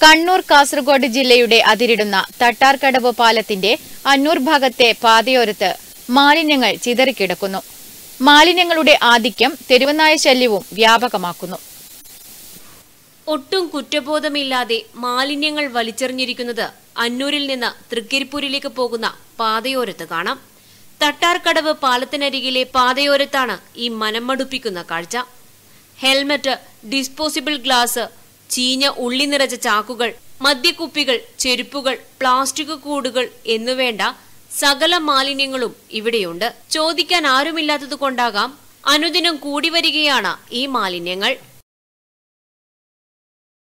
കണ്ണൂർ കാസർഗോഡ് ജില്ലയുടെ അതിരിടുന്ന തട്ടാർക്കടവ് പാലത്തിന്റെ അന്നൂർ ഭാഗത്തെ പാതയോരത്ത് മാലിന്യങ്ങൾ ചിതറിക്കിടക്കുന്നു മാലിന്യങ്ങളുടെ ആധിക്യം തെരുവനായ ശല്യവും വ്യാപകമാക്കുന്നു ഒട്ടും കുറ്റബോധമില്ലാതെ മാലിന്യങ്ങൾ വലിച്ചെറിഞ്ഞിരിക്കുന്നത് അന്നൂരിൽ നിന്ന് തൃക്കരിപ്പൂരിലേക്ക് പോകുന്ന പാതയോരത്ത് കാണാം തട്ടാർക്കടവ് പാലത്തിനരികിലെ പാതയോരത്താണ് ഈ മനംമടുപ്പിക്കുന്ന കാഴ്ച ഹെൽമറ്റ് ഡിസ്പോസിബിൾ ഗ്ലാസ് ചീഞ്ഞ ഉള്ളി നിറച്ച ചാക്കുകൾ മദ്യക്കുപ്പികൾ ചെരുപ്പുകൾ പ്ലാസ്റ്റിക് കൂടുകൾ എന്നുവേണ്ട സകല മാലിന്യങ്ങളും ഇവിടെയുണ്ട് ചോദിക്കാൻ ആരുമില്ലാത്തത് കൊണ്ടാകാം അനുദിനം കൂടി വരികയാണ് ഈ മാലിന്യങ്ങൾ